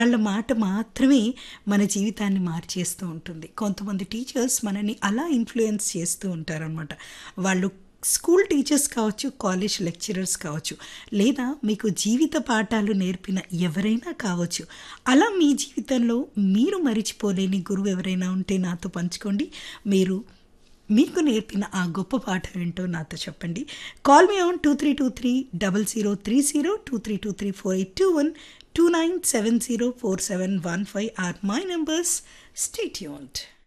వాళ్ళ మాట మాత్రమే మన జీవితాన్ని మార్చేస్తూ ఉంటుంది కొంతమంది టీచర్స్ మనని అలా ఇన్ఫ్లుయెన్స్ చేస్తూ ఉంటారనమాట వాళ్ళు స్కూల్ టీచర్స్ కావచ్చు కాలేజ్ లెక్చరర్స్ కావచ్చు లేదా మీకు జీవిత పాఠాలు నేర్పిన ఎవరైనా కావచ్చు అలా మీ జీవితంలో మీరు మరిచిపోలేని గురువు ఎవరైనా ఉంటే నాతో పంచుకోండి మీరు మీకు నేర్పిన ఆ గొప్ప పాఠం ఏంటో నాతో చెప్పండి call me on two three two three double zero three zero two three two three four eight two one two nine seven zero four seven one five or my numbers stay tuned